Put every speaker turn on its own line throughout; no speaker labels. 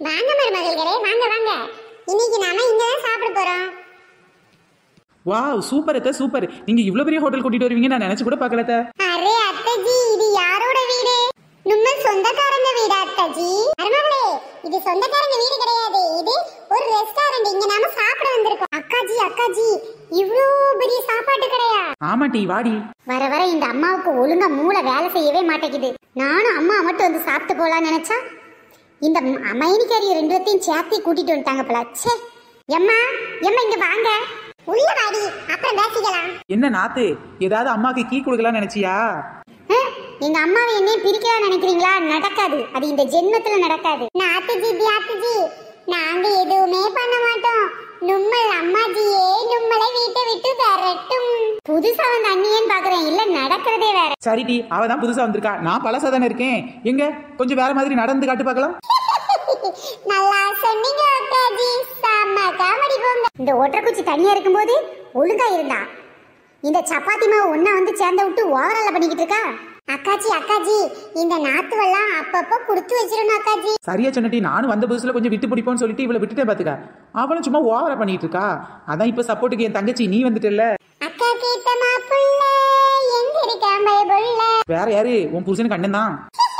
வாங்க மருமகள்களே வாங்க வாங்க இன்னைக்கு நாம இங்க தான் சாப்பிட போறோம்
வாவ் சூப்பர் அத்தை சூப்பர் நீங்க இவ்வளவு பெரிய ஹோட்டல் கூட்டிட்டு வருவீங்க நான் நினைச்சு கூட பார்க்கல அத்தை.
அரே அத்தாஜி இது யாரோட வீடு நம்ம சொந்தக்காரங்க வீடு அத்தாஜி மருமகளே இது சொந்தக்காரங்க வீடு கிடையாது இது ஒரு ரெஸ்டாரண்ட் இங்க நாம சாப்பிட வந்திருக்கோம் அக்காஜி அக்காஜி இவ்ளோ பெரிய சாப்பாட்டு கடையா
ஆமா டி வாடி
வர வர இந்த அம்மாவுக்கு ஒழுங்கா மூளை வேலை செய்யவே மாட்டேங்குது நானும் அம்மா மட்டும் வந்து சாப்பிட்டு போலாம்னு நினைச்சா இந்த அமைனிக்காரி ரெண்டு பேர்த்தையும் சேர்த்து கூட்டிட்டு வந்துட்டாங்க போல ச்சே எம்மா எம்மா இங்க வாங்க உள்ள வாடி அப்புறம் பேசிக்கலாம்
என்ன நாத்து ஏதாவது அம்மாக்கு கீ கொடுக்கலாம் நினைச்சியா
அஹ், எங்க அம்மாவை என்னையும் பிரிக்கலாம் நினைக்கிறீங்களா நடக்காது அது இந்த ஜென்மத்துல நடக்காது நாத்துஜி தியாத்துஜி நாங்க எதுவுமே பண்ண மாட்டோம் நும்மல் அம்மாஜியே நும்மலை வீட்டை விட்டு விரட்டும் புதுசா வந்து அண்ணியேன்னு பாக்குறேன் இல்ல நடக்கிறதே வேற
சரி டி அவ தான் புதுசா வந்திருக்கா நான் பழசா தானே இருக்கேன் எங்க கொஞ்சம் வேற மாதிரி நடந்து காட்டு பார்க்கலாம்
நல்லா சொன்னீங்க அக்காஜி செம்ம காமெடி போங்க இந்த ஒற்றைக்குச்சி தனியா இருக்கும்போது ஒழுங்கா இருந்தா இந்த சப்பாத்தி மாவு ஒண்ணா வந்து சேர்ந்த விட்டு ஓவரால பண்ணிக்கிட்டு இருக்கா அக்காஜி அக்காஜி இந்த நாத்துவெல்லாம் அப்பப்போ கொடுத்து வச்சிடணும் அக்காஜி
சரியா சொன்னட்டி நானும் வந்த புதுசுல கொஞ்சம் விட்டு பிடிப்போம்னு சொல்லிட்டு இவளை விட்டுட்டேன் பாத்துக்க அவளும் சும்மா ஓவரா பண்ணிட்டு இருக்கா அதான் இப்ப சப்போர்ட்டுக்கு என் தங்கச்சி நீ வந்துட்டல
அக்கா கேட்ட மாப்புள்ள எங்க இருக்க பயபுள்ள
வேற யாரு உன் புருஷனுக்கு அண்ணன் தான்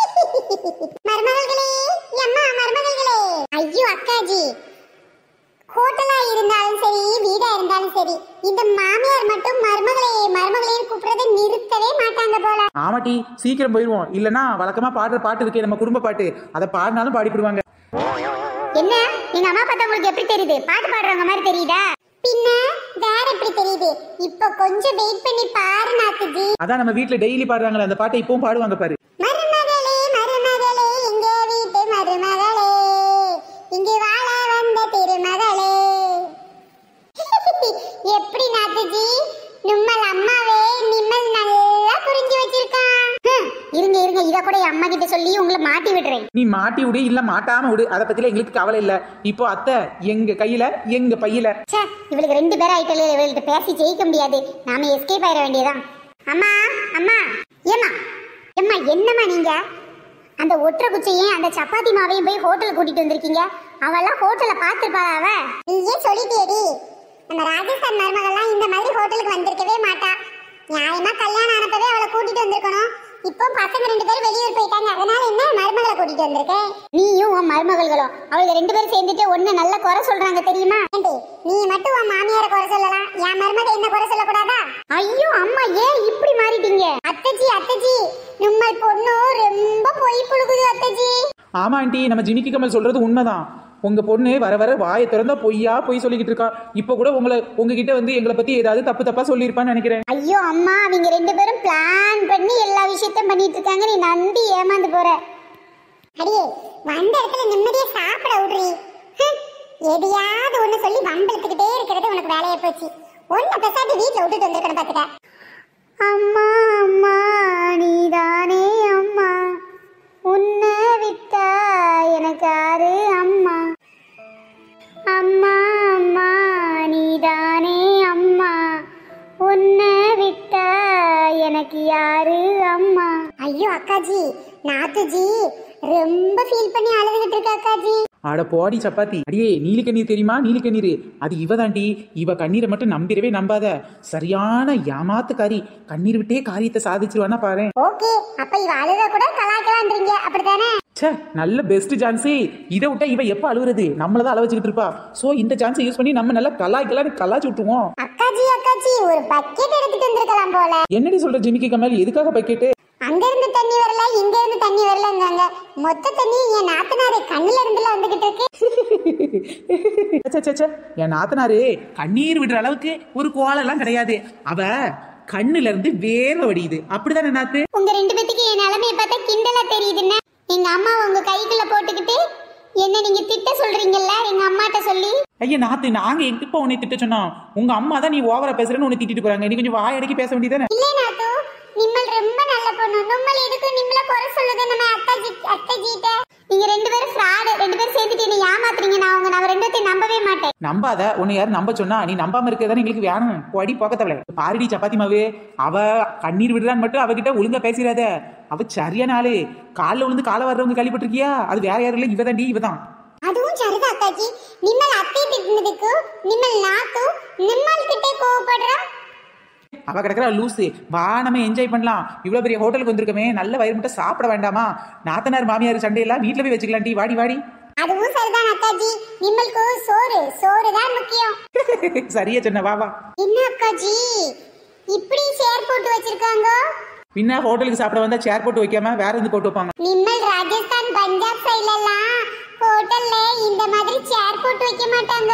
மருமகள்களே எம்மா மருமகள்களே ஐயோ அக்காஜி ஹோட்டலா இருந்தாலும் சரி வீடா இருந்தாலும் சரி இந்த மாமியார் மட்டும் மருமகளே மருமகளேன்னு கூப்பிடுறதை நிறுத்தவே மாட்டாங்க போல
ஆமாட்டி சீக்கிரம் போயிருவோம் இல்லனா வழக்கமா பாடுற பாட்டு இருக்கே நம்ம குடும்ப பாட்டு அதை பாடினாலும் பாடிப்பிடுவாங்க
என்ன எங்க அம்மா பார்த்தா உங்களுக்கு எப்படி தெரியுது பாட்டு பாடுறவங்க மாதிரி தெரியுதா பின்ன வேற எப்படி தெரியுது இப்போ கொஞ்சம் வெயிட் பண்ணி பாரு நாத்துஜி
அதான் நம்ம வீட்ல டெய்லி பாடுறாங்களே அந்த பாட்டை இப்பவும் பாடுவாங்க பாரு
மருமகளே மருமகளே எங்க வீட்டு மருமகளே இங்கு வாழ வந்த திருமகளே எப்படி நாத்துஜி நிம்மல் அம்மாவே நிம்மல் நல்லா புரிஞ்சு வச்சிருக்கான் ஹம், இருங்க இருங்க இத கூட என் அம்மா கிட்ட சொல்லி உங்களை மாட்டி விடுறேன்
நீ மாட்டி விடு இல்ல மாட்டாம விடு அதை பத்தில எங்களுக்கு கவலை இல்ல இப்போ அத்தை எங்க கையில எங்க பையில
ச்சே இவளுக்கு ரெண்டு பேரும் ஆயிட்டல இவள்கிட்ட பேசி ஜெயிக்க முடியாது நாம எஸ்கேப் ஆயிட வேண்டியதான் அம்மா அம்மா ஏம்மா ஏம்மா என்னம்மா நீங்க அந்த ஒற்றை குச்சையும் அந்த சப்பாத்தி மாவையும் போய் ஹோட்டல் கூட்டிட்டு வந்திருக்கீங்க அவெல்லாம் ஹோட்டல்ல பாத்துருப்பாளா அவ நீயே சொல்லிட்டேடி நம்ம ராஜஸ்தான் மருமகள்லாம் இந்த மாதிரி ஹோட்டலுக்கு வந்திருக்கவே மாட்டா நியாயமா கல்யாணம் ஆனப்பவே அவளை கூட்டிட்டு வந்திருக்கணும் இப்போ பசங்க ரெண்டு பேரும் வெளியூர் போயிட்டாங்க அதனால என்ன மருமகளை கூட்டிட்டு வந்திருக்கேன் நீயும் உன் மருமகள்களும் அவளுக்கு ரெண்டு பேரும் சேர்ந்துட்டு ஒண்ணு நல்ல குறை சொல்றாங்க தெரியுமா நீ மட்டும் உன் மாமியார குறை சொல்லலாம் என் மருமக என்ன குறை சொல்லக்கூடாதா ஐயோ அம்மா ஏன் இப்படி மாறிட்டீங்க அத்தஜி அத்தஜி நம்ம பொண்ணு ரொம்ப பொய் புழுகுது அத்தஜி
ஆமா ஆண்டி நம்ம ஜிமிக்கி கமல் சொல்றது உண்மைதான் உங்க பொண்ணு வர வர வாயை திறந்தா பொய்யா பொய் சொல்லிக்கிட்டு இருக்கா இப்போ கூட உங்களை உங்ககிட்ட வந்து எங்களை பத்தி ஏதாவது தப்பு தப்பா சொல்லியிருப்பான்னு நினைக்கிறேன்
ஐயோ அம்மா அவங்க ரெண்டு பேரும் பிளான் பண்ணி எல்லா விஷயத்தையும் பண்ணிட்டு இருக்காங்க நீ நம்பி ஏமாந்து போற அடியே வந்த இடத்துல நிம்மதியா சாப்பிட விடுறி ஹம், எதையாவது ஒண்ணு சொல்லி வம்பளத்துக்கிட்டே இருக்கிறது உனக்கு வேலையா போச்சு ஒன்ன பெசாட்டி வீட்டுல விட்டுட்டு வந்திருக்கணும் பாத்துக்க அம்மா அம்மா நீதானே அம்மா உன்னை விட்டா எனக்கு யாரு அம்மா அம்மா அம்மா நீதானே அம்மா உன்னை விட்டா எனக்கு யாரு அம்மா ஐயோ அக்காஜி நாத்துஜி ரொம்ப ஃபீல் பண்ணி அழுதுகிட்டு இருக்க அக்காஜி
அட போடி சப்பாத்தி அடியே நீலி கண்ணீர் தெரியுமா நீலி கண்ணீர் அது இவ தாண்டி இவ கண்ணீரை மட்டும் நம்பிடவே நம்பாத சரியான ஏமாத்துக்காரி கண்ணீர் விட்டே காரியத்தை சாதிச்சிருவானா பாரு
ஓகே அப்ப இவ அழுத கூட கலாய்க்கலான்றீங்க அப்படித்தானே
ச்சே நல்ல பெஸ்ட் சான்ஸே இதை விட்டா இவ எப்ப அழுவுறது நம்மள தான் அழ வச்சுக்கிட்டு இருப்பா சோ இந்த சான்ஸை யூஸ் பண்ணி நம்ம நல்லா கலாய்க்கலாம்னு கலாய்ச்சி விட்டுருவோம்
அக்காஜி அக்காஜி ஒரு பக்கெட் எடுத்துட்டு வந்திருக்கலாம் போல
என்னடி சொல்ற ஜிமிக்கி கமல் எதுக்காக பக்கெட்டு
அங்க இருந்து தண்ணி வரல இங்க இருந்து தண்ணி வரலங்காங்க மொத்த தண்ணி என் நாத்தனாரு கண்ணுல இருந்துல வந்துகிட்டு இருக்கு
ச்சே, ச்சே, ச்சே. என் நாத்தனாரு கண்ணீர் விடுற அளவுக்கு ஒரு கோலெல்லாம் கிடையாது அவ கண்ணுல இருந்து வேற வடியுது அப்படிதானே நாத்து
உங்க ரெண்டு பேத்துக்கு என் நிலைமைய பார்த்தா கிண்டலா தெரியுதுன்னு எங்க அம்மா உங்க கைக்குள்ள போட்டுக்கிட்டு என்ன நீங்க திட்ட சொல்றீங்கல்ல எங்க அம்மாட்ட சொல்லி
ஐயா நாத்து நாங்க எப்ப உன்னை திட்ட சொன்னோம் உங்க அம்மா தான் நீ ஓவரா பேசுறேன்னு உன்னை திட்டிட்டு போறாங்க நீ கொஞ்சம் வாயடக்கி பேச வேண்டியதானே
இல்ல நாத்து நிம்மல் ரொம்ப நல்ல பொண்ணு நிம்மல் எதுக்கு நிம்மள குறை சொல்லுது நம்ம அத்தாஜி அத்தாஜிட்ட நீங்க ரெண்டு பேரும் ஃப்ராடு ரெண்டு பேரும் சேர்ந்துட்டு என்ன ஏமாத்துறீங்க நான் உங்க நான் ரெண்டு பேத்தையும் நம்பவே மாட்டேன்
நம்பாத உன்னை யாரும் நம்ப சொன்னா நீ நம்பாம இருக்கிறதானே எங்களுக்கு வேணும் போடி போக்கத்தவள பாருடி சப்பாத்தி மாவு அவ கண்ணீர் விடுறான்னு மட்டும் அவகிட்ட ஒழுங்கா பேசிடாத அவ சரியான ஆளு காலில் விழுந்து காலை வர்றவங்க கேள்விப்பட்டிருக்கியா அது வேற யாரும் இல்ல இவ தாண்டி இவ தான்
அதுவும் சரிதான் அக்காஜி நிம்மல் அத்தை திட்டினதுக்கு நிம்மல் நாத்து நிம்மல் கிட்டே கோவப்படுறா
அவ கிடக்குறா லூசு வா நம்ம என்ஜாய் பண்ணலாம் இவ்வளவு பெரிய ஹோட்டலுக்கு வந்திருக்கமே நல்ல வயிறு மட்டும் சாப்பிட வேண்டாமா நாத்தனார் மாமியார் சண்டையெல்லாம் வீட்டுல போய் வச்சுக்கலாம் டி வாடி வாடி
அதுவும் சரிதான் அக்காஜி நிம்மலுக்கு சோறு சோறு தான் முக்கியம்
சரியா சொன்ன வா வா
என்ன அக்காஜி இப்படி சேர் போட்டு வச்சிருக்காங்க
பின்ன ஹோட்டலுக்கு சாப்பிட வந்தா சேர் போட்டு வைக்காம வேற எது போட்டு வைப்பாங்க
நிம்மல் ராஜஸ்தான் பஞ்சாப் சைடுல எல்லாம் ஹோட்டல்ல இந்த மாதிரி சேர் போட்டு வைக்க மாட்டாங்க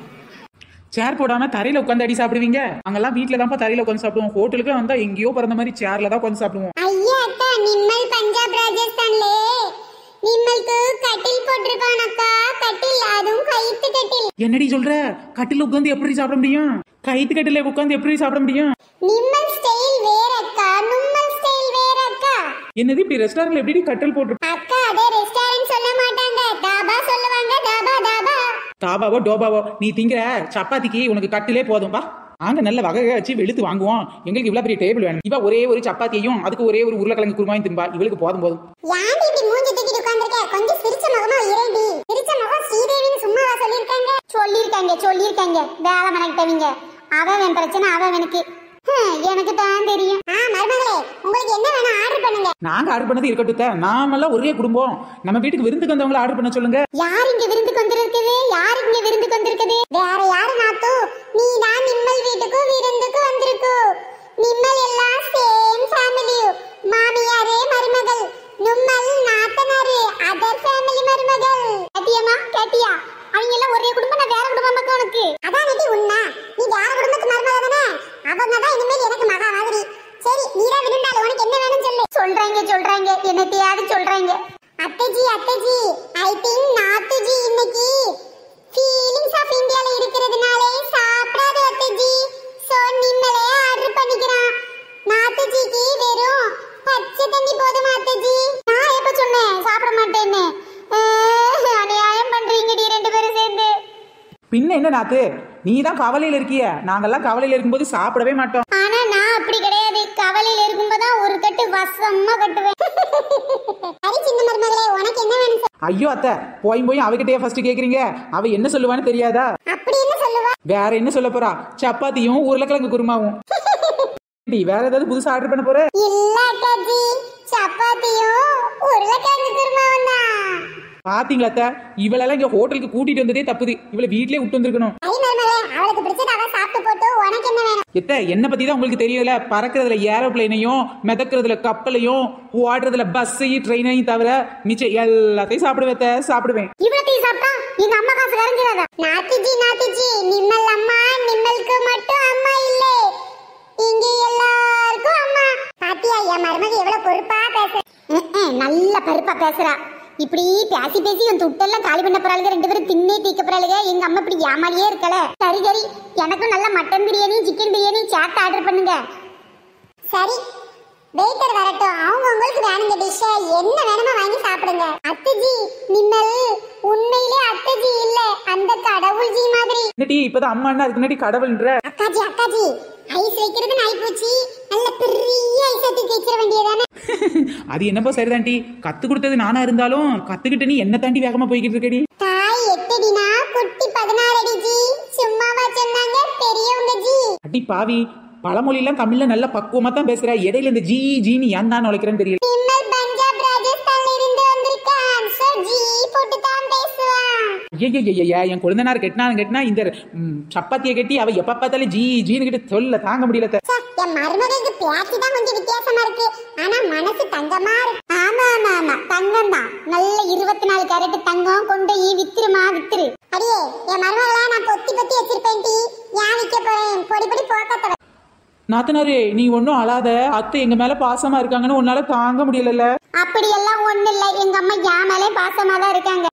சேர் போடாம தரையில உட்காந்து அடி சாப்பிடுவீங்க அங்கெல்லாம் வீட்டுல தான் தரையில உட்காந்து சாப்பிடுவோம் ஹோட்டலுக்கு வந்தா எங்கேயோ பிறந்த மாதிரி சேர்ல தான் உட்காந்து சாப்பிடுவோம்
ஐயா அக்கா நிம்மல் பஞ்சாப் ராஜஸ்தான்ல நிம்மலுக்கு கட்டில் போட்டிருக்கான் அக்கா கட்டில் அதுவும் கயித்து கட்டில்
என்னடி சொல்ற கட்டில உட்காந்து எப்படி சாப்பிட முடியும் கைத்து கட்டில உட்காந்து எப்படி சாப்பிட முடியும்
நிம்மல் ஸ்டைல் வேற அக்கா நும்மல் ஸ்டைல் வேற அக்கா
என்னது இப்படி ரெஸ்டாரண்ட்ல எப்படி கட்டில் போட்டு
அக்கா அதே ரெஸ்டாரண்ட் சொல்ல மாட்டாங்க தாபா சொல்லுவாங்க தாபா தாபா
தாபாவோ டோபாவோ நீ திங்கிற சப்பாத்திக்கு உனக்கு கட்டிலே போதும் பா நாங்க நல்ல வகை வச்சு வெளுத்து வாங்குவோம் எங்களுக்கு இவ்வளவு பெரிய டேபிள் வேணும் இவ ஒரே ஒரு சப்பாத்தியையும் அதுக்கு ஒரே ஒரு உருளைக்கிழங்கு குருமாயும் தின்பா இவளுக்கு போதும் போதும்
யாண்டி இப்படி மூஞ்சி தூக்கிட்டு உட்கார்ந்திருக்க கொஞ்சம் சிரிச்ச முகமா இரண்டி சிரிச்ச முகம் ஸ்ரீதேவின்னு சும்மாவா சொல்லிருக்காங்க சொல்லிருக்காங்க சொல்லிருக்காங்க வேலை மனக்கிட்டவங்க அவன் என் பிரச்சனை அவன் எனக்கு ஹம், எனக்கு தான் தெரியும் ஆ மருமகளே உங்களுக்கு என்ன வேணும் ஆர்டர் பண்ணுங்க
நாங்க ஆர்டர் பண்ணது இருக்கட்டும் தே. நாமெல்லாம் ஒரே குடும்பம் நம்ம வீட்டுக்கு விருந்துக்கு வந்தவங்கள ஆர்டர் பண்ண சொல்லுங்க
யார் இங்க விருந்துக்கு வந்திருக்குது யார் இங்க விருந்துக்கு வந்திருக்குது வேற யாரு நாத்து நீ தான் நிம்மல் வீட்டுக்கு விருந்துக்கு வந்திருக்கு நிம்மல் எல்லாம் சேம் ஃபேமிலி மாமியாரே மருமகள் நும்மல் நாத்தனாரு அதர் ஃபேமிலி மருமகள் கேட்டியம்மா கேட்டியா அவங்க எல்லாம் ஒரே குடும்பம் நான் வேற குடும்பம் மக்கள் உனக்கு அதான் நடி உண்மை நீ வேற குடும்பத்து மருமகள் தானே அவங்க தான் இனிமேல் எனக்கு மகா மாதிரி சரி நீ தான் விருந்தாள் உனக்கு என்ன வேணும் சொல்லு சொல்றாங்க சொல்றாங்க என்னத்தையாவது சொல்றாங்க அத்தைஜி அத்தைஜி ஐ திங்க் நாத்துஜி இன்னைக்கு ஃபீலிங்ஸ் ஆஃப் இந்தியால இருக்கிறதுனாலே சாப்பிடாது அத்தைஜி சோ நிம்மளே ஆர்டர் பண்ணிக்கிறான் நாத்துஜிக்கு வெறும் பச்சை தண்ணி போதுமா அத்தைஜி நான் எப்ப சொன்னேன் சாப்பிட மாட்டேன்னு அஹ், அநியாயம் பண்றீங்கடி ரெண்டு பேரும் சேர்ந்து
பின்ன என்ன நாத்து நீ தான் கவலையில இருக்கிய நாங்கெல்லாம் கவலையில இருக்கும்போது சாப்பிடவே மாட்டோம்
ஆனா நான் அப்படி கிடையாது கவலையில இருக்கும்போது ஒரு கட்டு வசமா கட்டுவேன் சரி சின்ன மருமகளே உனக்கு என்ன வேணும் சொல்லு.
ஐயோ அத்தை போய் போய் அவகிட்டயே ஃபர்ஸ்ட் கேக்குறீங்க அவ என்ன சொல்லுவான்னு தெரியாதா
அப்படி என்ன சொல்லுவா
வேற என்ன சொல்ல போறா சப்பாத்தியும் உருளைக்கிழங்கு குருமாவும் டி, வேற ஏதாவது புதுசா ஆர்டர் பண்ண போற
இல்ல அக்காஜி சப்பாத்தியும் உருளைக்கிழங்கு குருமாவும் தான்
பாத்தீங்களா அத்தை இவளெல்லாம் இங்க ஹோட்டலுக்கு கூட்டிட்டு வந்ததே தப்புது இவளை வீட்லயே விட்டு வந்திருக்கணும்
ஐ மருமகளே அவளுக்கு பிடிச்சத அவ சாப்பிட்டு போட்டு உனக்கு என்ன வேணும்
எத்த என்ன பத்தி தான் உங்களுக்கு தெரியல பறக்கிறதுல ஏரோப்ளைனையும் மிதக்கிறதுல கப்பலையும் ஓடுறதுல பஸ்ஸையும் ட்ரெயினையும் தவிர மிச்சம் எல்லாத்தையும் சாப்பிடுவேத்த சாப்பிடுவேன்
இவ்வளத்தையும் சாப்பிட்டா எங்க அம்மா காசு கரைஞ்சிடாதா நாத்திஜி நாத்திஜி நிம்மல் அம்மா நிம்மலுக்கு மட்டும் அம்மா இல்ல இங்க எல்லாருக்கும் அம்மா பாத்தியா என் மருமக எவ்வளவு பொறுப்பா பேச நல்ல பருப்பா பேசுறா இப்படி பேசி பேசி என் துட்டெல்லாம் காலி பண்ண போறாளுங்க ரெண்டு பேரும் தின்னே தீக்க போறாளுங்க எங்க அம்மா இப்படி ஏமாலியே இருக்கல சரி சரி எனக்கும் நல்ல மட்டன் பிரியாணி சிக்கன் பிரியாணி சேர்த்து ஆர்டர் பண்ணுங்க சரி வெயிட்டர் வரட்டும் அவங்க உங்களுக்கு வேணுங்க டிஷ் என்ன வேணுமோ வாங்கி சாப்பிடுங்க அத்தஜி நிம்மல் உண்மையிலே அத்தஜி இல்ல அந்த கடவுள் ஜி மாதிரி
என்னடி இப்பதான் அம்மா அண்ணா அதுக்கு முன்னாடி கடவுள்ன்ற
அக்காஜி அக்காஜி ஐஸ் வைக்கிறது நாய் போச்சு நல்ல பெரிய ஐஸ் எடுத்து தேய்ச்சிட வேண்டியதானே
அது என்னப்போ சரிதான்டி கத்து கொடுத்தது நானா இருந்தாலும் கத்துக்கிட்டு நீ என்ன தாண்டி வேகமா போய்கிட்டு இருக்கடி
தாய் எட்டடினா குட்டி பதினாறு அடி ஜி சும்மாவா சொன்னாங்க பெரியவங்க ஜி
அடி பாவி பழமொழியெல்லாம் தமிழ்ல நல்ல பக்குவமா தான் பேசுற இடையில இந்த ஜி ஜின்னு ஏன் தான் உழைக்கிறேன்னு தெரியல
நிம்மல் பஞ்சாப் ராஜஸ்தான்ல இருந்து வந்திருக்கான் சோ ஜி போட்டு தான் பேசுவான்
ஐயா என் குழந்தனார் கெட்டினான்னு கெட்டினா இந்த ம், சப்பாத்தியை கட்டி அவ எப்ப பார்த்தாலும் ஜி ஜின்னு கிட்ட சொல்ல தாங்க முடியல அத்தை.
ச்சே, என் மருமகளுக்கு பேச்சு தான் கொஞ்சம் வித்தியாசமா இருக்கு ஆனா மனசு தங்கமா இருக்கு ஆமா ஆமா ஆமா தங்கம் தான் நல்ல இருபத்தி நாலு கேரட் தங்கம் கொண்டு ஈ வித்துருமா வித்துரு அடியே என் மருமகளா நான் பொத்தி பொத்தி வச்சிருப்பேன் டி ஏன் விக்க போறேன் பொடி பொடி போக்கத்தவ
நாத்தனாரே நீ ஒன்றும் அழாத அத்தை எங்க மேல பாசமா இருக்காங்கன்னு உன்னால தாங்க முடியலல்ல
அப்படி எல்லாம் ஒண்ணு இல்ல எங்க அம்மா என் மேலே பாசமா தான் இருக்காங்க